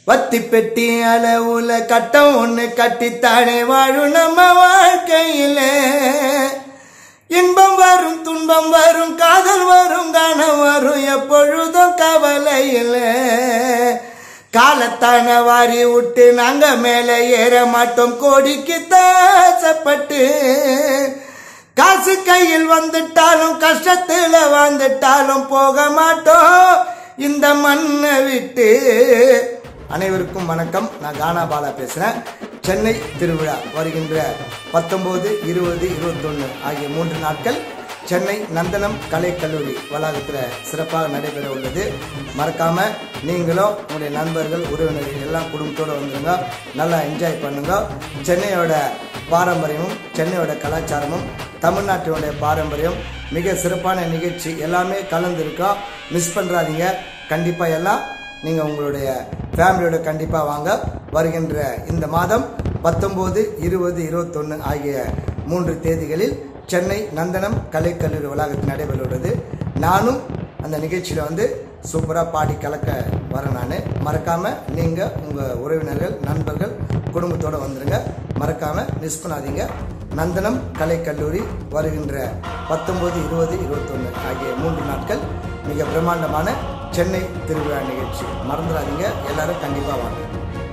வத்தி பெட்டி அளவுல கட்டம் ஒண்ணு கட்டித்தானே வாழும் நம்ம வாழ்க்கையில இன்பம் வரும் துன்பம் வரும் காதல் வரும் காணம் வரும் எப்பொழுதும் கவலையில் காலத்தான வாரி விட்டு நாங்க மேல ஏற மாட்டோம் கோடிக்கு தாசப்பட்டு காசு கையில் வந்துட்டாலும் கஷ்டத்துல வாழ்ந்துட்டாலும் போக மாட்டோம் இந்த மண்ணை விட்டு அனைவருக்கும் வணக்கம் நான் கானா பாலா பேசுறேன் சென்னை திருவிழா வருகின்ற பத்தொன்பது இருபது இருபத்தொன்னு ஆகிய மூன்று நாட்கள் சென்னை நந்தனம் கலைக்கல்லூரி வளாகத்தில் சிறப்பாக நடைபெற உள்ளது மறக்காம நீங்களும் உங்களுடைய நண்பர்கள் உறவினர்கள் எல்லாம் குடும்பத்தோடு வந்துருங்க நல்லா என்ஜாய் பண்ணுங்க சென்னையோட பாரம்பரியமும் சென்னையோட கலாச்சாரமும் தமிழ்நாட்டினுடைய பாரம்பரியம் மிக சிறப்பான நிகழ்ச்சி எல்லாமே கலந்துருக்கோம் மிஸ் பண்ணுறாதீங்க கண்டிப்பாக எல்லாம் நீங்கள் உங்களுடைய ஃபேமிலியோட கண்டிப்பாக வாங்க வருகின்ற இந்த மாதம் பத்தொம்போது இருபது இருபத்தொன்று ஆகிய மூன்று தேதிகளில் சென்னை நந்தனம் கலைக்கல்லூரி வளாகத்தில் நடைபெறுகிறது நானும் அந்த நிகழ்ச்சியில் வந்து சூப்பராக பாடி கலக்க வரேன் நான் மறக்காமல் நீங்கள் உங்கள் உறவினர்கள் நண்பர்கள் குடும்பத்தோடு வந்துடுங்க மறக்காமல் மிஸ் பண்ணாதீங்க நந்தனம் கலைக்கல்லூரி வருகின்ற பத்தொன்பது இருபது இருபத்தொன்று ஆகிய மூன்று நாட்கள் மிக பிரம்மாண்டமான சென்னை திருவிழா நிகழ்ச்சி மறந்துடாதீங்க எல்லாரும் கண்டிப்பாக வாங்க